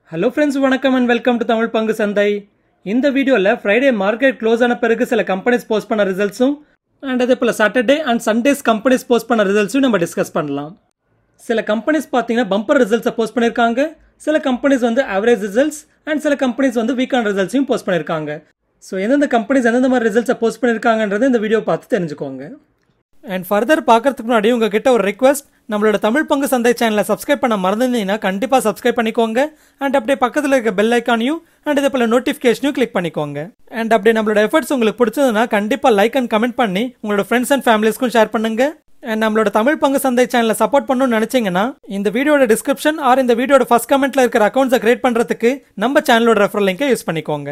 hello friends வணக்கம் and welcome to Tamil பங்கு சந்தை இந்த வீடியோவில் ஃப்ரைடே மார்க்கெட் க்ளோஸ் ஆன பிறகு சில கம்பெனிஸ் போஸ்ட் பண்ண ரிசல்ட்ஸும் அண்ட் அதே போல் Saturday and Sundays companies post பண்ண ரிசல்ட்ஸும் நம்ம டிஸ்கஸ் பண்ணலாம் சில கம்பெனிஸ் பார்த்தீங்கன்னா பம்பர் ரிசல்ட்ஸை போஸ்ட் பண்ணியிருக்காங்க சில கம்பெனிஸ் வந்து ஆவரேஜ் ரிசல்ட்ஸ் அண்ட் சில கம்பெனிஸ் வந்து வீக்கான ரிசல்ட்ஸையும் போஸ்ட் பண்ணியிருக்காங்க ஸோ எந்தெந்த கம்பெனிஸ் எந்தெந்த மாதிரி ரிசல்ட்ஸை போஸ்ட் பண்ணியிருக்காங்கன்றதை இந்த வீடியோ பார்த்து தெரிஞ்சுக்கோங்க அண்ட் ஃபர்தர் பார்க்கறதுக்கு முன்னாடி உங்ககிட்ட ஒரு ரெக்வஸ்ட் நம்மளோட தமிழ் பங்கு சந்தை சேனலை சப்ஸ்கிரைப் பண்ண மறந்துருந்தீங்கன்னா கண்டிப்பாக சப்ஸ்கிரைப் பண்ணிக்கோங்க அண்ட் அப்படியே பக்கத்தில் இருக்க பெல் ஐக்கானையும் அண்ட் இதே போல் நோட்டிஃபிகேஷனையும் கிளிக் பண்ணிக்கோங்க அண்ட் அப்படியே நம்மளோட எஃபர்ட்ஸ் உங்களுக்கு பிடிச்சதுன்னா கண்டிப்பாக லைக் அண்ட் கமெண்ட் பண்ணி உங்களோட ஃப்ரெண்ட்ஸ் அண்ட் ஃபேமிலிஸ்க்கும் ஷேர் பண்ணுங்க அண்ட் நம்மளோட தமிழ் பங்கு சந்தை சேனலை சப்போர்ட் பண்ணணும்னு நினைச்சீங்கன்னா இந்த வீடியோட டிஸ்கிரிப்ஷன் ஆர் இந்த வீடியோட ஃபர்ஸ்ட் கமெண்ட்ல இருக்கிற அக்கௌண்ட்ஸை கிரியேட் பண்ணுறதுக்கு நம்ம சேனலோட ரெஃபரல் லிங்கை யூஸ் பண்ணிக்கோங்க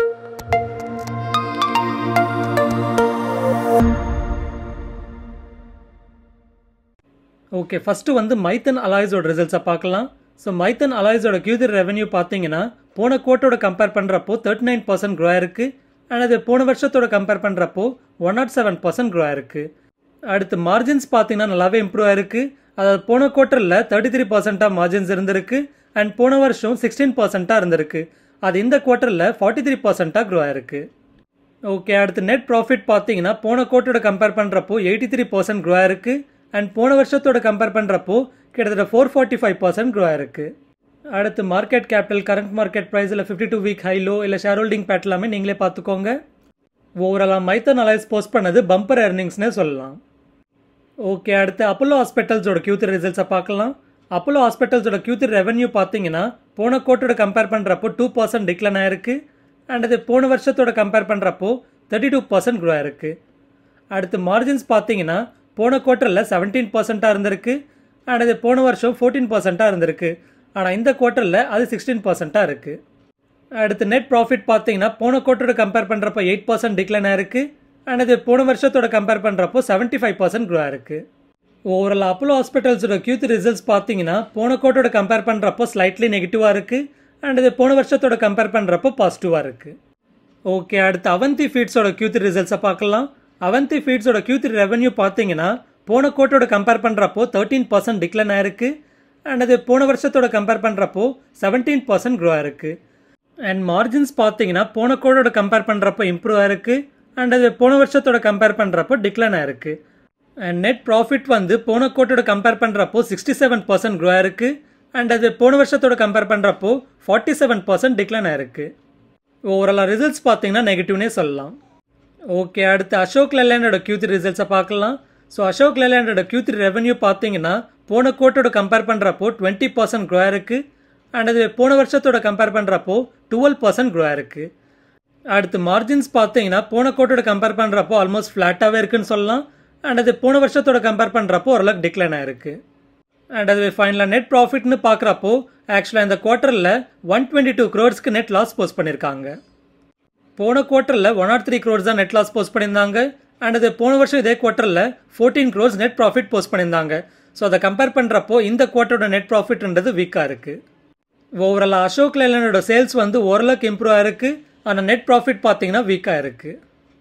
ஓகே ஃபஸ்ட்டு வந்து மைத்தன் அலாய்ஸோட ரிசல்ட்ஸை பார்க்கலாம் ஸோ மைத்தன் அலாய்ஸோட கியூதிர் ரெவன்யூ பார்த்தீங்கன்னா போன கோட்டோட கம்பேர் பண்ணுறப்போ தேர்ட்டி நைன் பர்சன்ட் க்ரோ ஆயிருக்கு அண்ட் அது போன வருஷத்தோட கம்பேர் பண்ணுறப்போ one nought seven percent grow ஆயிருக்கு அடுத்து மார்ஜின்ஸ் பார்த்தீங்கன்னா நல்லாவே இம்ப்ரூவ் ஆயிருக்கு அதாவது போன குவார்ட்டரில் தேர்ட்டி த்ரீ பர்சென்ட்டாக மார்ஜின்ஸ் இருந்திருக்கு அண்ட் போன வருஷம் சிக்ஸ்டீன் பர்சென்ட்டாக இருந்திருக்கு அது இந்த குவார்ட்டரில் ஃபார்ட்டி த்ரீ பர்சென்ட்டாக க்ரோ ஆயிருக்கு ஓகே அடுத்து நெட் ப்ராஃபிட் பார்த்தீங்கன்னா போன கோட்டோட கம்பேர் பண்ணுறப்போ எயிட்டி த்ரீ பர்சன்ட் க்ரோ ஆயிருக்கு அண்ட் போன வருஷத்தோட கம்பேர் பண்ணுறப்போ கிட்டத்தட்ட four forty five percent grow ஆயிருக்கு அடுத்து மார்க்கெட் கேபிட்டல் கரண்ட் மார்க்கெட் ப்ரைஸில் ஃபிஃப்டி டூ வீக் ஹைலோ இல்லை ஷேர் ஹோல்டிங் பேட் எல்லாமே நீங்களே பார்த்துக்கோங்க ஓவராலாக மைத்தன் அலைஸ் போஸ்ட் பண்ணது பம்பர் எர்னிங்ஸ்னே சொல்லலாம் ஓகே அடுத்து அப்போலோ ஹாஸ்பிட்டல்ஸோட கியூத்திரி ரிசல்ட்ஸை பார்க்கலாம் அப்போலோ ஹாஸ்பிட்டல்ஸோட கியூத்திரி ரெவன்யூ பார்த்தீங்கன்னா போன கோட்டோட கம்பேர் பண்ணுறப்போ டூ பர்சன்ட் டிக்ளைன் ஆயிருக்கு அண்ட் அது போன வருஷத்தோட கம்பேர் பண்ணுறப்போ தேர்ட்டி டூ பர்சன்ட் க்ரோ ஆயிருக்கு அடுத்து மார்ஜின்ஸ் பார்த்தீங்கன்னா போன குவார்ட்டரில் செவன்டீன் பர்சண்ட்டாக இருந்திருக்கு அண்ட் அது போன வருஷம் ஃபோர்டீன் பர்சண்ட்டாக இருந்திருக்கு ஆனால் இந்த குவார்ட்டரில் அது சிக்ஸ்டீன் பர்சண்ட்டாக இருக்குது அடுத்து நெட் ப்ராஃபிட் பார்த்தீங்கன்னா போன குவார்ட்டரோட கம்பேர் பண்ணுறப்போ எயிட் பர்சன்ட் டிக்ளைன் ஆயிருக்கு அண்ட் அது போன வருஷத்தோட கம்பேர் பண்ணுறப்போ செவன்ட்டி ஃபைவ் பர்சன்ட் க்ரோ ஆயிருக்கு ஓவரால் அப்போலோ ஹாஸ்பிட்டல்ஸோட கியூத் ரிசல்ட்ஸ் பார்த்தீங்கன்னா போன கோட்டோட கம்பேர் பண்ணுறப்போ ஸ்லைட்லி நெகட்டிவாக இருக்குது அண்ட் இது போன வருஷத்தோட கம்பேர் பண்ணுறப்போ பாசிட்டிவாக இருக்குது ஓகே அடுத்து அவந்தி ஃபீட்ஸோட கியூத்ரி ரிசல்ட்ஸை பார்க்கலாம் அவந்தி ஃபீட்ஸோட கியூத்ரி ரெவன்யூ பார்த்தீங்கன்னா போன கோட்டோட கம்பேர் பண்ணுறப்போ தேர்ட்டீன் பர்சன்ட் டிக்ளைன் ஆயிருக்கு அண்ட் அது போன வருஷத்தோட கம்பேர் பண்ணுறப்போ செவன்டீன் பர்சன்ட் க்ரோ ஆயிருக்கு அண்ட் மார்ஜின்ஸ் பார்த்தீங்கன்னா போன கோட்டோட கம்பேர் பண்ணுறப்போ இம்ப்ரூவ் ஆயிருக்கு அண்ட் அது போன வருஷத்தோட கம்பேர் பண்ணுறப்போ டிக்ளைன் ஆயிருக்கு அண்ட் நெட் ப்ராஃபிட் வந்து போன கோட்டோட கம்பேர் பண்ணுறப்போ சிக்ஸ்டி செவன் பர்சன்ட் க்ரோ ஆயிருக்கு அண்ட் அது போன வருஷத்தோட கம்பேர் பண்ணுறப்போ ஃபார்ட்டி செவன் பர்சன்ட் டிக்ளைன் ஆயிருக்கு ஓவராலாக ரிசல்ட்ஸ் பார்த்தீங்கன்னா நெகட்டிவ்னே சொல்லலாம் ஓகே அடுத்து அசோக் லேலேண்டோட கியூத்ரி ரிசல்ட்ஸை பார்க்கலாம் ஸோ அசோக் லேலேண்டோட கியூத்ரி ரெவன்யூ பார்த்தீங்கன்னா போன கோட்டோட கம்பேர் பண்ணுறப்போ டுவெண்ட்டி பர்சன்ட் க்ரோ ஆயிருக்கு அண்ட் அது போன வருஷத்தோட கம்பேர் பண்ணுறப்போ டுவெல் பர்சன்ட் க்ரோ ஆயிருக்கு அடுத்து மார்ஜின்ஸ் பார்த்தீங்கன்னா போன கோட்டோட கம்பேர் பண்ணுறப்போ ஆல்மோஸ்ட் ஃப்ளாட்டாகவே இருக்குன்னு சொல்லலாம் அண்ட் அது போன வருஷத்தோட கம்பேர் பண்ணுறப்போ ஓரளவுக்கு டிக்ளைன் ஆயிருக்கு அண்ட் அது ஃபைனலாக நெட் ப்ராஃபிட்னு பார்க்குறப்போ ஆக்சுவலாக இந்த குவார்ட்டரில் ஒன் டுவெண்ட்டி டூ க்ரோர்ஸ்க்கு நெட் லாஸ் போஸ்ட் பண்ணியிருக்காங்க போன குவார்ட்டரில் ஒன் நாட் த்ரீ க்ரோர்ஸ் தான் நெட் லாஸ் போஸ்ட் பண்ணியிருந்தாங்க அண்ட் அது போன வருஷம் இதே குவார்ட்டரில் fourteen crores net profit post பண்ணியிருந்தாங்க ஸோ அதை கம்பேர் பண்ணுறப்போ இந்த குவார்ட்டரோட நெட் ப்ராஃபிட்ன்றது வீக்காக இருக்குது ஓவராலாக அசோக் லேலனோட சேல்ஸ் வந்து ஓரளவுக்கு இம்ப்ரூவ் ஆயிருக்கு ஆனால் நெட் ப்ராஃபிட் பார்த்தீங்கன்னா வீக்காக இருக்குது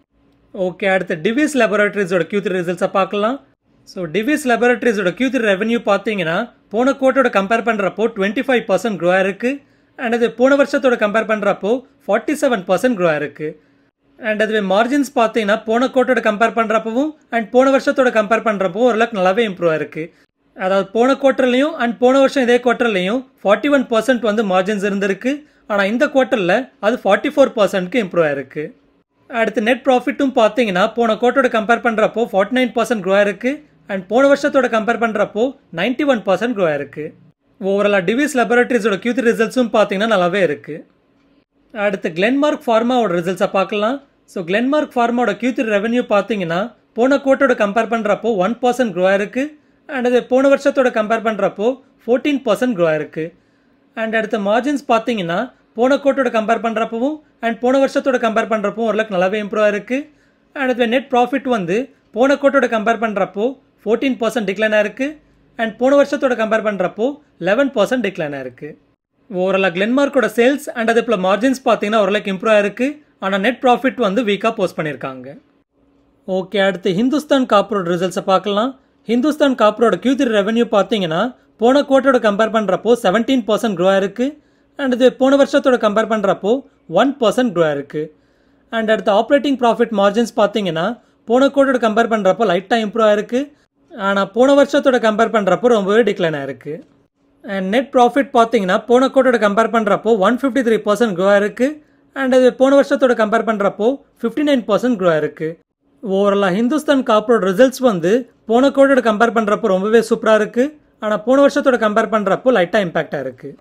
ஓகே அடுத்து டிவிஸ் லெபரட்டரிஸோட கியூத்ரி ரிசல்ட்ஸை பார்க்கலாம் ஸோ டிவிஸ் லெபரட்டரிஸோட கியூத்ரி ரெவன்யூ பார்த்தீங்கன்னா போன கோட்டோட கம்பேர் பண்ணுறப்போ டுவெண்ட்டி ஃபைவ் பர்சன்ட் க்ரோ ஆயிருக்கு அண்ட் அது போன வருஷத்தோட கம்பேர் பண்ணுறப்போ ஃபார்ட்டி செவன் பர்சன்ட் க்ரோ ஆயிருக்கு அண்ட் அதுவே மார்ஜின்ஸ் பார்த்தீங்கன்னா போன கோட்டோட கம்பேர் பண்ணுறப்பவும் அண்ட் போன வருஷத்தோட கம்பேர் பண்ணுறப்போ ஓரளவுக்கு நல்லாவே இம்ப்ரூவ் ஆயிருக்கு அதாவது போன குவார்ட்டர்லையும் அண்ட் போன வருஷம் இதே குவார்ட்டர்லையும் ஃபார்ட்டி ஒன் பர்சன்ட் வந்து மார்ஜின்ஸ் இருந்திருக்கு ஆனால் இந்த குவார்ட்டரில் அது ஃபார்ட்டி ஃபோர் பர்சன்ட்க்கு இம்ப்ரூவ் ஆயிருக்கு அடுத்து நெட் ப்ராஃபிட்டும் பார்த்தீங்கன்னா போன கோட்டோட கம்பேர் பண்ணுறப்போ ஃபார்ட்டி நைன் பர்சன்ட் க்ரோ ஆயிருக்கு அண்ட் போன வருஷத்தோட கம்பேர் பண்ணுறப்போ நைன்ட்டி ஒன் பர்சன்ட் க்ரோ ஆயிருக்கு ஓவராலாக டிவிஸ் லெபரட்டரிஸோட கியூத் ரிசல்ட்ஸும் பார்த்தீங்கன்னா நல்லாவே இருக்குது அடுத்து கிளென்மார்க் ஃபார்மாவோட ரிசல்ட்ஸை பார்க்கலாம் ஸோ கிளென்மார்க் ஃபார்மாவோட கியூத் ரெவன்யூ பார்த்தீங்கன்னா போன கோட்டோட கம்பேர் பண்ணுறப்போ ஒன் பர்சன்ட் க்ரோ ஆயிருக்கு அண்ட் அது போன வருஷத்தோட கம்பேர் பண்ணுறப்போ ஃபோர்டீன் பர்சன்ட் க்ரோ ஆயிருக்கு அண்ட் அடுத்த மார்ஜின்ஸ் பார்த்தீங்கன்னா போன கோட்டோட கம்பேர் பண்ணுறப்பவும் அண்ட் போன வருஷத்தோட கம்பேர் பண்ணுறப்போ ஓரளவுக்கு நல்லாவே இம்ப்ரூவ் ஆயிருக்கு அண்ட் அது நெட் ப்ராஃபிட் வந்து போன கோட்டோட கம்பேர் பண்ணுறப்போ ஃபோர்டீன் பர்சன்ட் டிக்ளைன் ஆயிருக்கு அண்ட் போன வருஷத்தோட கம்பேர் பண்ணுறப்போ லெவன் பர்சன்ட் டிக்ளைன் ஆயிருக்கு ஓவராலாக கிளென்மார்க்கோட சேல்ஸ் அண்ட் அது இப்போ மார்ஜின்ஸ் பார்த்தீங்கன்னா ஓரளவுக்கு இம்ப்ரூவ் ஆயிருக்கு ஆனால் நெட் ப்ராஃபிட் வந்து வீக்காக போஸ்ட் பண்ணியிருக்காங்க ஓகே அடுத்து ஹிந்துஸ்தான் காப்பரோட ரிசல்ட்ஸை பார்க்கலாம் ஹிந்துஸ்தான் காப்பரோட கியூத்ரி ரெவன்யூ பார்த்தீங்கன்னா போன குவார்ட்டரோட கம்பேர் பண்ணுறப்போ செவன்டீன் பர்சன்ட் க்ரோ ஆயிருக்கு அண்ட் இது போன வருஷத்தோட கம்பேர் பண்ணுறப்போ ஒன் பர்சன்ட் க்ரோ ஆயிருக்கு அண்ட் அடுத்து ஆப்ரேட்டிங் ப்ராஃபிட் மார்ஜின்ஸ் பார்த்தீங்கன்னா போன கோட்டோட கம்பேர் பண்ணுறப்போ லைட்டாக இம்ப்ரூவ் ஆயிருக்கு ஆனால் போன வருஷத்தோட கம்பேர் பண்ணுறப்போ ரொம்பவே டிக்ளைன் ஆயிருக்கு அண்ட் நெட் ப்ராஃபிட் பார்த்தீங்கன்னா போன கோட்டோட கம்பேர் பண்ணுறப்போ one fifty three percent grow ஆயிருக்கு அண்ட் அது போன வருஷத்தோட கம்பேர் பண்ணுறப்போ ஃபிஃப்டி நைன் பர்சன்ட் க்ரோ ஆயிருக்கு ஓவராலாக ஹிந்துஸ்தான் காப்பரோட ரிசல்ட்ஸ் வந்து போன கோட்டோட கம்பேர் பண்ணுறப்போ ரொம்பவே சூப்பராக இருக்குது ஆனால் போன வருஷத்தோட கம்பேர் பண்ணுறப்போ லைட்டாக இம்பாக்டாக இருக்குது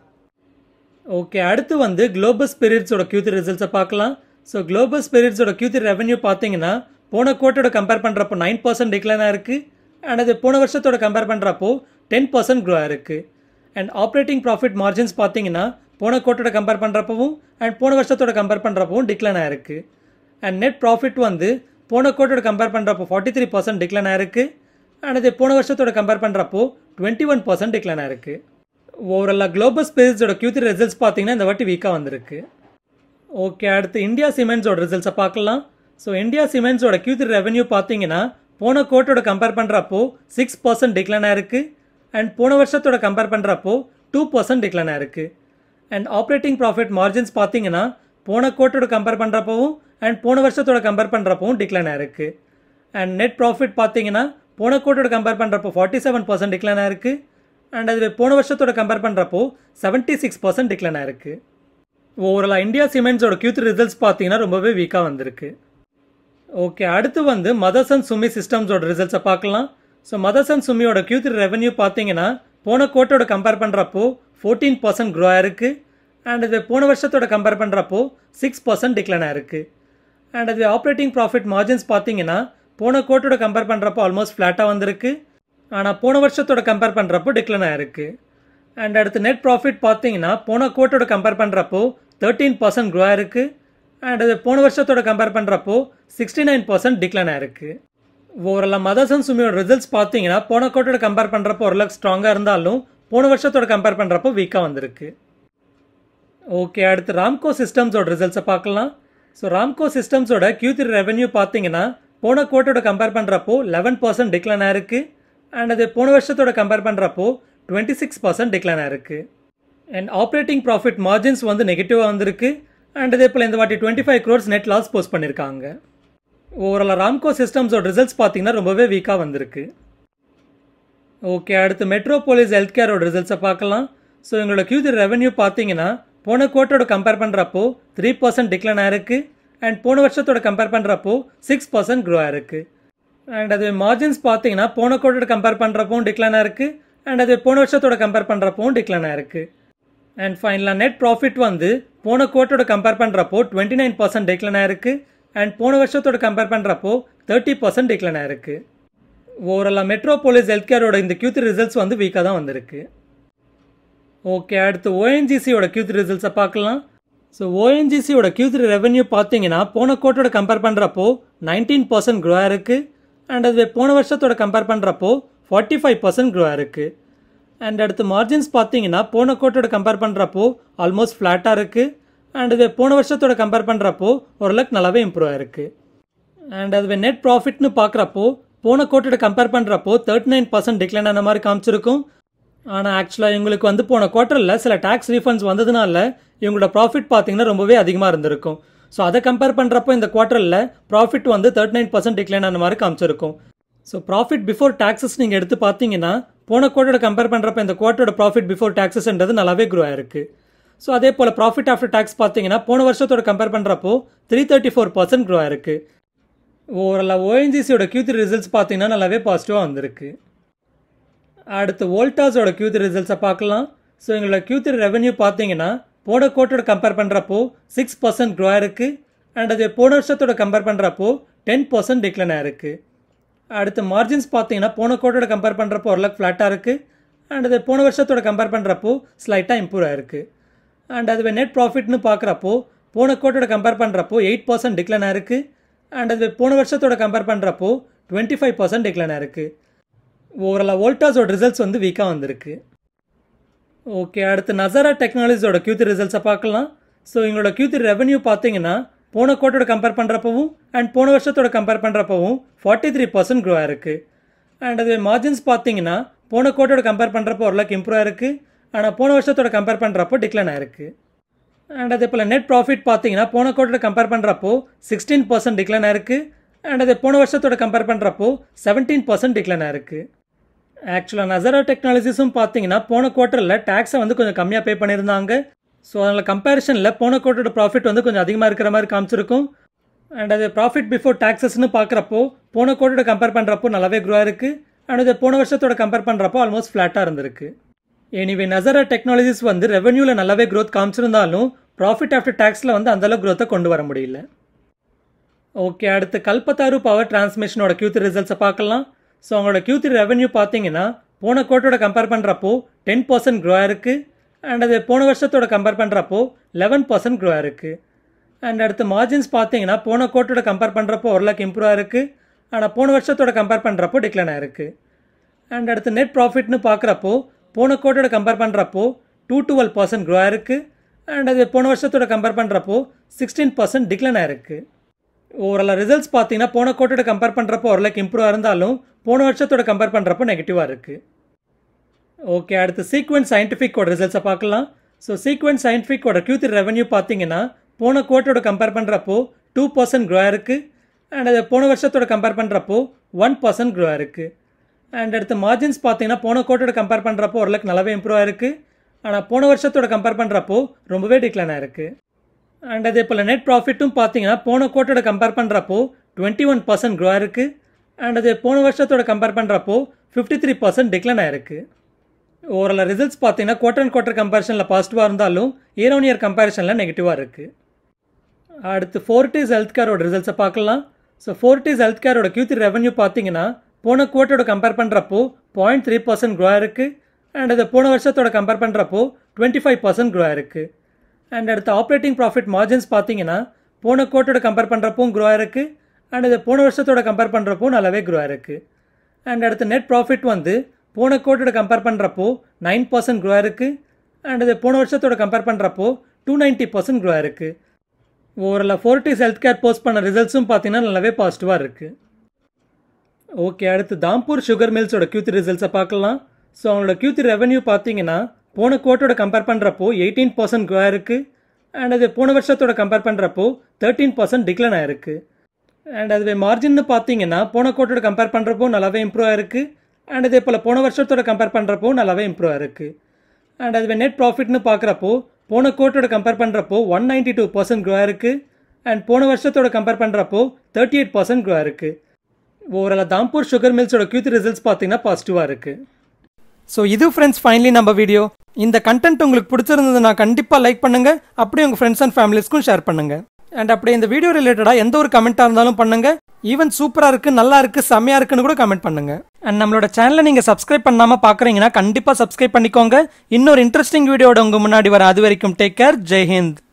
ஓகே அடுத்து வந்து குளோபல் ஸ்பிரிட்ஸோட Q3 ரிசல்ட்ஸை பார்க்கலாம் ஸோ குளோபல் ஸ்பிரிட்ஸோட Q3 ரெவென்யூ பார்த்தீங்கன்னா போன கோட்டோட கம்பேர் பண்ணுறப்போ நைன் பர்சன்ட் டிக்ளைன் ஆயிருக்கு அண்ட் அது போன வருஷத்தோட கம்பேர் பண்ணுறப்போ டென் பர்சன்ட் க்ரோ ஆயிருக்கு அண்ட் ஆப்ரேட்டிங் ப்ராஃபிட் மார்ஜின்ஸ் பார்த்தீங்கன்னா போன கோட்டோட கம்பேர் பண்ணுறப்பவும் அண்ட் போன வருஷத்தோட கம்பேர் பண்ணுறப்பவும் டிக்ளைன் ஆயிருக்கு அண்ட் நெட் ப்ராஃபிட் வந்து போன கோட்டோட கம்பேர் பண்ணுறப்போ ஃபார்ட்டி த்ரீ பர்சன்ட் டிக்ளைன் ஆயிருக்கு அண்ட் அது போன வருஷத்தோட கம்பேர் பண்ணுறப்போ டுவெண்ட்டி ஒன் பர்சன்ட் டிக்ளைன் ஆயிருக்கு ஓவராலாக குளோபல் ஸ்பேஸோட Q3 ரிசல்ட்ஸ் பார்த்தீங்கன்னா இந்த வாட்டி வீக்காக வந்திருக்கு ஓகே அடுத்து இந்தியா சிமெண்ட்ஸோட ரிசல்ட்ஸை பார்க்கலாம் ஸோ இந்தியா சிமெண்ட்ஸோட Q3 ரெவென்யூ பார்த்தீங்கன்னா போன கோட்டோட கம்பேர் பண்ணுறப்போ சிக்ஸ் பர்சன்ட் டிக்ளைன் ஆயிருக்கு அண்ட் போன வருஷத்தோட கம்பேர் பண்ணுறப்போ டூ பர்சன்ட் டிக்ளைன் ஆயிருக்கு அண்ட் ஆப்ரேட்டிங் ப்ராஃபிட் மார்ஜின்ஸ் பார்த்தீங்கன்னா போன கோட்டோட கம்பேர் பண்ணுறப்பவும் அண்ட் போன வருஷத்தோட கம்பேர் பண்ணுறப்பவும் டிக்ளைன் ஆயிருக்கு அண்ட் நெட் ப்ராஃபிட் பார்த்தீங்கன்னா போன கோட்டோட கம்பேர் பண்ணுறப்போ ஃபார்ட்டி செவன் பர்சன்ட் டிக்ளைன் ஆயிருக்கு அண்ட் அது போன வருஷத்தோட கம்பேர் பண்ணுறப்போ செவன்ட்டி சிக்ஸ் பர்சன்ட் டிக்ளைன் ஆயிருக்கு ஓவராலாக இந்தியா சிமெண்ட்ஸோட Q3 ரிசல்ட்ஸ் பார்த்தீங்கன்னா ரொம்பவே வீக்காக வந்திருக்கு ஓகே அடுத்து வந்து மதர்சன் சுமி சிஸ்டம்ஸோட ரிசல்ட்ஸை பார்க்கலாம் ஸோ மதர்சன் சுமியோட Q3 ரெவென்யூ பார்த்தீங்கன்னா போன கோட்டோட கம்பேர் பண்ணுறப்போ ஃபோர்டீன் பர்சன்ட் க்ரோ ஆயிருக்கு அண்ட் இது போன வருஷத்தோட கம்பேர் பண்ணுறப்போ சிக்ஸ் பர்சன்ட் டிக்ளைன் ஆயிருக்கு அண்ட் அது ஆப்ரேட்டிங் ப்ராஃபிட் மார்ஜின்ஸ் பார்த்தீங்கன்னா போன கோட்டோட கம்பேர் பண்ணுறப்போ ஆல்மோஸ்ட் ஃப்ளாட்டாக வந்திருக்கு ஆனால் போன வருஷத்தோட கம்பேர் பண்ணுறப்போ டிக்ளைன் ஆயிருக்கு அண்ட் அடுத்து நெட் ப்ராஃபிட் பார்த்தீங்கன்னா போன கோட்டோட கம்பேர் பண்ணுறப்போ தேர்ட்டீன் பர்சன்ட் க்ரோ ஆயிருக்கு அண்ட் அது போன வருஷத்தோட கம்பேர் பண்ணுறப்போ சிக்ஸ்டி நைன் பர்சன்ட் டிக்ளைன் ஆயிருக்கு ஓவராலாக மதர்சன் சுமியோட ரிசல்ட்ஸ் பார்த்தீங்கன்னா போன கோட்டோட கம்பேர் பண்ணுறப்போ ஓரளவுக்கு ஸ்ட்ராங்காக இருந்தாலும் போன வருஷத்தோட கம்பேர் பண்ணுறப்போ வீக்காக வந்திருக்கு ஓகே அடுத்து ராம்கோ சிஸ்டம்ஸோட ரிசல்ட்ஸை பார்க்கலாம் ஸோ ராம்கோ சிஸ்டம்ஸோட Q3 ரெவென்யூ பார்த்தீங்கன்னா போன கோட்டோட கம்பேர் பண்ணுறப்போ லெவன் பர்சன்ட் டிக்ளைன் ஆயிருக்கு அண்ட் அது போன வருஷத்தோட கம்பேர் பண்ணுறப்போ டுவெண்ட்டி சிக்ஸ் பர்சன்ட் டிக்ளைன் ஆயிருக்கு அண்ட் ஆப்ரேட்டிங் ப்ராஃபிட் மார்ஜின்ஸ் வந்து நெகட்டிவாக வந்திருக்கு அண்ட் இதே போல் இந்த வாட்டி twenty five crores net loss post பண்ணியிருக்காங்க ஓவராலாக ராம்கோ சிஸ்டம்ஸோட ரிசல்ட்ஸ் பார்த்தீங்கன்னா ரொம்பவே வீக்காக வந்திருக்கு ஓகே அடுத்து மெட்ரோபோலிஸ் ஹெல்த் கேரோட ரிசல்ட்ஸை பார்க்கலாம் ஸோ எங்களோட Q3 ரெவென்யூ பார்த்தீங்கன்னா போன கோட்டோட கம்பேர் பண்ணுறப்போ த்ரீ பர்சன்ட் டிக்ளைன் ஆயிருக்கு அண்ட் போன வருஷத்தோட கம்பேர் பண்ணுறப்போ சிக்ஸ் பர்சன்ட் க்ரோ ஆயிருக்கு அண்ட் அது மார்ஜின்ஸ் பார்த்தீங்கன்னா போன கோட்டோட கம்பேர் பண்ணுறப்பவும் டிக்ளைன் ஆயிருக்கு அண்ட் அது போன வருஷத்தோட கம்பேர் பண்ணுறப்பவும் டிக்ளைன் ஆயிருக்கு அண்ட் ஃபைனலாக நெட் ப்ராஃபிட் வந்து போன கோட்டோட கம்பேர் பண்ணுறப்போ டுவெண்ட்டி நைன் பர்சன்ட் டிக்ளைன் ஆயிருக்கு அண்ட் போன வருஷத்தோட கம்பேர் பண்ணுறப்போ தேர்ட்டி பர்சன்ட் டிக்ளைன் ஆயிருக்கு ஓவராலாக மெட்ரோபோலிஸ் ஹெல்த் கேரோட இந்த Q3 ரிசல்ட்ஸ் வந்து வீக்காக தான் வந்திருக்கு ஓகே அடுத்து ஓஎன்ஜிசியோட Q3 ரிசல்ட்ஸை பார்க்கலாம் ஸோ ஓஎன்ஜிசியோட Q3 ரெவென்யூ பார்த்தீங்கன்னா போன கோட்டோட கம்பேர் பண்ணுறப்போ நைன்டீன் பர்சன்ட் க்ரோ ஆயிருக்கு அண்ட் அது போன வருஷத்தோட கம்பேர் பண்ணுறப்போ ஃபார்ட்டி ஃபைவ் பர்சன்ட் க்ரோ ஆயிருக்கு அண்ட் அடுத்து மார்ஜின்ஸ் பார்த்தீங்கன்னா போன கோட்டோட கம்பேர் பண்ணுறப்போ ஆல்மோஸ்ட் ஃப்ளாட்டாக இருக்குது அண்ட் இது போன வருஷத்தோட கம்பேர் பண்ணுறப்போ ஓரளவுக்கு நல்லாவே இம்ப்ரூவ் ஆயிருக்கு அண்ட் அதுவே நெட் ப்ராஃபிட்னு பார்க்குறப்போ போன கோட்டோட கம்பேர் பண்ணுறப்போ தேர்ட்டி நைன் பர்சன்ட் டிக்ளைன் ஆன மாதிரி காமிச்சிருக்கும் ஆனால் ஆக்சுவலாக இவங்களுக்கு வந்து போன குவார்ட்டரில் சில டேக்ஸ் ரீஃபண்ட்ஸ் வந்ததுனால இவங்களோட ப்ராஃபிட் பார்த்தீங்கன்னா ரொம்பவே அதிகமாக இருந்திருக்கும் ஸோ அதை கம்பேர் பண்ணுறப்போ இந்த குவார்ட்டரில் ப்ராஃபிட் வந்து தேர்ட்டி நைன் பர்சன்ட் டிக்ளைன் ஆன மாதிரி காமிச்சிருக்கும் ஸோ ப்ராஃபிட் பிஃபோர் டேக்ஸஸ் நீங்கள் எடுத்து பார்த்தீங்கன்னா போன குவார்ட்டரோட கம்பேர் பண்ணுறப்ப இந்த குவார்ட்டரோட ப்ராஃபிட் பிஃபோர் டேக்ஸஸ்ன்றது நல்லாவே க்ரோ ஆயிருக்கு ஸோ அதே போல் ப்ராஃபிட் ஆஃப்டர் டேக்ஸ் பார்த்தீங்கன்னா போன வருஷத்தோட கம்பேர் பண்ணுறப்போ three thirty four percent grow ஆயிருக்கு ஓவராலாக ஓஎன்ஜிசியோட Q3 ரிசல்ட்ஸ் பார்த்தீங்கன்னா நல்லாவே பாசிட்டிவாக வந்திருக்கு அடுத்து வோல்டாஸோட Q3 ரிசல்ட்ஸை பார்க்கலாம் ஸோ எங்களோட Q3 ரெவென்யூ பார்த்தீங்கன்னா போன கோட்டோட கம்பேர் பண்ணுறப்போ சிக்ஸ் பர்சன்ட் க்ரோ ஆயிருக்கு அண்ட் அது போன வருஷத்தோட கம்பேர் பண்ணுறப்போ டென் பர்சன்ட் டிக்ளைன் ஆயிருக்கு அடுத்து மார்ஜின்ஸ் பார்த்தீங்கன்னா போன கோட்டோட கம்பேர் பண்ணுறப்போ ஓரளவுக்கு ஃப்ளாட்டாக இருக்குது அண்ட் அது போன வருஷத்தோட கம்பேர் பண்ணுறப்போ ஸ்லைட்டாக இம்ப்ரூவ் ஆயிருக்கு அண்ட் அதுவே நெட் ப்ராஃபிட்னு பார்க்குறப்போ போன கோட்டோட கம்பேர் பண்ணுறப்போ எயிட் பர்சன்ட் டிக்ளைன் ஆயிருக்கு அண்ட் அது போன வருஷத்தோட கம்பேர் பண்ணுறப்போ டுவெண்ட்டி ஃபைவ் பர்சன்ட் டிக்ளைன் ஆயிருக்கு ஓவராலாக வோல்டாஸோட ரிசல்ட்ஸ் வந்து வீக்காக வந்திருக்கு ஓகே அடுத்து நசரா டெக்னாலஜிஸோட Q3 ரிசல்ட்ஸை பார்க்கலாம் ஸோ எங்களோட Q3 ரெவென்யூ பார்த்தீங்கன்னா போன கோட்டோட கம்பேர் பண்ணுறப்பவும் அண்ட் போன வருஷத்தோட கம்பேர் பண்ணுறப்பவும் ஃபார்ட்டி த்ரீ பர்சன்ட் க்ரோ ஆயிருக்கு அண்ட் அது மார்ஜின்ஸ் பார்த்தீங்கன்னா போன கோட்டோட கம்பேர் பண்ணுறப்போ ஓரளவுக்கு இம்ப்ரூவ் ஆயிருக்கு ஆனால் போன வருஷத்தோட கம்பேர் பண்ணுறப்போ டிக்ளைன் ஆயிருக்கு அண்ட் அதே போல் நெட் ப்ராஃபிட் பார்த்தீங்கன்னா போன குவார்ட்டர் கம்பேர் பண்ணுறப்போ சிக்ஸ்டீன் பர்சன்ட் டிக்ளைன் ஆயிருக்கு அண்ட் அது போன வருஷத்தோட கம்பேர் பண்ணுறப்போ செவன்டீன் பர்சன்ட் டிக்ளைன் ஆயிருக்கு ஆக்சுவலாக நசரா டெக்னாலஜிஸும் பார்த்தீங்கன்னா போன குவார்ட்டரில் டேக்ஸை வந்து கொஞ்சம் கம்மியாக பே பண்ணியிருந்தாங்க ஸோ அதில் கம்பேரிஷனில் போன குவார்ட்டரோட ப்ராஃபிட் வந்து கொஞ்சம் அதிகமாக இருக்கிற மாதிரி காமிச்சிருக்கும் அண்ட் அது ப்ராஃபிட் பிஃபோர் டேக்ஸஸ்னு பார்க்குறப்போ போன குவார்ட்டரோட கம்பேர் பண்ணுறப்போ நல்லாவே க்ரோ இருக்குது அண்ட் அது போன வருஷத்தோட கம்பேர் பண்ணுறப்போ ஆல்மோஸ்ட் ஃப்ளாட்டாக இருந்திருக்கு எனிவே நசரா டெக்னாலஜிஸ் வந்து ரெவன்யூவில் நல்லாவே க்ரோத் காமிச்சிருந்தாலும் ப்ராஃபிட் ஆஃப்டர் டேக்ஸில் வந்து அந்தளவு க்ரோத்தை கொண்டு வர முடியல ஓகே அடுத்து கல்பத்தாரு பவர் டிரான்ஸ்மிஷனோட Q3 ரிசல்ட்ஸை பார்க்கலாம் ஸோ அவங்களோட Q3 ரெவென்யூ பார்த்தீங்கன்னா போன குவார்ட்டரோட கம்பேர் பண்ணுறப்போ டென் பர்சன்ட் க்ரோ ஆயிருக்கு அண்ட் அது போன வருஷத்தோட கம்பேர் பண்ணுறப்போ லெவன் பர்சன்ட் க்ரோ ஆயிருக்கு அண்ட் அடுத்து மார்ஜின்ஸ் பார்த்தீங்கன்னா போன குவார்ட்டரோட கம்பேர் பண்ணுறப்போ ஓரளவுக்கு இம்ப்ரூவ் ஆயிருக்கு ஆனால் போன வருஷத்தோட கம்பேர் பண்ணுறப்போ டிக்ளைன் ஆயிருக்கு அண்ட் அடுத்து நெட் ப்ராஃபிட்னு பார்க்குறப்போ போன குவார்ட்டரோட கம்பேர் பண்ணுறப்போ டூ டுவெல் பர்சன்ட் க்ரோ ஆயிருக்கு அண்ட் அது போன வருஷத்தோட கம்பேர் பண்ணுறப்போ சிக்ஸ்டீன் பர்சன்ட் டிக்ளைன் ஆயிருக்கு ஓவரால் ரிசல்ட்ஸ் பார்த்தீங்கன்னா போன குவார்ட்டரோட கம்பேர் பண்ணுறப்போ ஓரளவுக்கு இம்ப்ரூவ் இருந்தாலும் போன வருஷத்தோட கம்பேர் பண்ணுறப்போ நெகட்டிவாக இருக்குது ஓகே அடுத்து சீக்வென்ஸ் சயின்டிஃபிக்கோட ரிசல்ட்ஸை பார்க்கலாம் ஸோ சீக்வென்ஸ் சயின்டிஃபிக்கோட Q3 ரெவென்யூ பார்த்தீங்கன்னா போன குவார்ட்டரோட கம்பேர் பண்ணுறப்போ டூ பர்சன்ட் க்ரோ ஆயிருக்கு அண்ட் அது போன வருஷத்தோட கம்பேர் பண்ணுறப்போ ஒன் பர்சன்ட் க்ரோ ஆயிருக்கு அண்ட் அடுத்து மார்ஜின்ஸ் பார்த்தீங்கன்னா போன குவார்ட்டரோட கம்பேர் பண்ணுறப்போ ஓரளவுக்கு நல்லாவே இம்ப்ரூவ் ஆயிருக்கு ஆனால் போன வருஷத்தோட கம்பேர் பண்ணுறப்போ ரொம்பவே டிக்ளைன் ஆயிருக்கு அண்ட் அதே போல் நெட் ப்ராஃபிட்டும் பார்த்தீங்கன்னா போன குவார்ட்டரோட கம்பேர் பண்ணுறப்போ டுவெண்ட்டி ஒன் பர்சன்ட் க்ரோ ஆயிருக்கு அண்ட் அது போன வருஷத்தோட கம்பேர் பண்ணுறப்போ ஃபிஃப்டி த்ரீ பர்சன்ட் டிக்ளைன் ஆயிருக்கு ஓவரால் ரிசல்ட்ஸ் பார்த்தீங்கன்னா குவார்டர் அண்ட் குவார்டர் கம்பேரிஷனில் பாசிட்டிவாக இருந்தாலும் இயர் ஆன் இயர் கம்பேரிஷனில் நெகட்டிவாக இருக்குது அடுத்து ஃபோர்டிஸ் ஹெல்த் கேரோட ரிசல்ட்ஸை பார்க்கலாம் ஸோ ஃபோர்டிஸ் ஹெல்த் கேரோட Q3 ரெவன்யூ பார்த்தீங்கன்னா போன குவார்ட்டரோட கம்பேர் பண்ணுறப்போ பாயிண்ட் த்ரீ பர்சன்ட் க்ரோ ஆயிருக்கு அண்ட் அது போன வருஷத்தோட கம்பேர் பண்ணுறப்போ டுவெண்ட்டி ஃபைவ் பர்சன்ட் க்ரோ ஆயிருக்கு அண்ட் அடுத்து ஆப்ரேட்டிங் ப்ராஃபிட் மார்ஜின்ஸ் பார்த்தீங்கன்னா போன குவார்ட்டரோட கம்பேர் பண்ணுறப்போ க்ரோ ஆயிருக்கு அண்ட் இது போன வருஷத்தோட கம்பேர் பண்ணுறப்போ நல்லாவே க்ரோ ஆயிருக்கு அண்ட் அடுத்து நெட் ப்ராஃபிட் வந்து போன குவார்ட்டரோட கம்பேர் பண்ணுறப்போ நைன் பர்சன்ட் க்ரோ ஆயிருக்கு அண்ட் இது போன வருஷத்தோட கம்பேர் பண்ணுறப்போ டூ நைன்ட்டி பர்சன்ட் க்ரோ ஆயிருக்கு overall Fortis health care post பண்ண ரிசல்ட்ஸும் பார்த்தீங்கன்னா நல்லாவே பாசிட்டிவாக இருக்குது ஓகே அடுத்து தாம்பூர் சுகர் மில்ஸோட Q3 ரிசல்ட்ஸை பார்க்கலாம் ஸோ அவங்களோட Q3 ரெவென்யூ பார்த்தீங்கன்னா போன குவார்ட்டரோட கம்பேர் பண்ணுறப்போ எயிட்டீன் பர்சன்ட் க்ரோ ஆயிருக்கு அண்ட் அது போன வருஷத்தோட கம்பேர் பண்ணுறப்போ தேர்ட்டீன் பர்சன்ட் டிக்ளைன் ஆயிருக்கு அண்ட் அதுவே மார்ஜின்னு பார்த்தீங்கன்னா போன குவார்ட்டரோட கம்பேர் பண்ணுறப்போ நல்லாவே இம்ப்ரூவ் ஆயிருக்கு அண்ட் இதே போல் போன வருஷத்தோட கம்பேர் பண்ணுறப்போ நல்லாவே இம்ப்ரூவ் ஆயிருக்கு அண்ட் அதுவே நெட் ப்ராஃபிட்னு பார்க்குறப்போ போன குவார்ட்டரோட கம்பேர் பண்ணுறப்போ one ninety two percent grow ஆயிருக்கு அண்ட் போன வருஷத்தோட கம்பேர் பண்ணுறப்போ தேர்ட்டி எயிட் பர்சன்ட் க்ரோ ஆயிருக்கு ஓவரால் தாம்பூர் சுகர் மில்ஸோட Q3 ரிசல்ட்ஸ் பார்த்தீங்கன்னா பாசிட்டிவாக இருக்குது ஸோ இது ஃப்ரெண்ட்ஸ் ஃபைனலி நம்ம வீடியோ இந்த கண்டென்ட் உங்களுக்கு பிடிச்சிருந்ததுன்னா கண்டிப்பாக லைக் பண்ணுங்க அப்படியே உங்கள் ஃப்ரெண்ட்ஸ் அண்ட் ஃபேமிலிஸ்க்கும் ஷேர் பண்ணுங்க அண்ட் அப்படியே இந்த வீடியோ ரிலேட்டடாக எந்த ஒரு கமெண்ட்டாக இருந்தாலும் பண்ணுங்க ஈவன் சூப்பராக இருக்கு நல்லா இருக்கு செம்மையா இருக்குன்னு கூட கமெண்ட் பண்ணுங்க அண்ட் நம்மளோட சேனலை நீங்க சப்ஸ்கிரைப் பண்ணாம பாக்குறீங்கன்னா கண்டிப்பா சப்ஸ்கிரைப் பண்ணிக்கோங்க இன்னொரு இன்ட்ரெஸ்டிங் வீடியோட உங்க முன்னாடி வர அது வரைக்கும் டேக் கேர் ஜெய் ஹிந்த்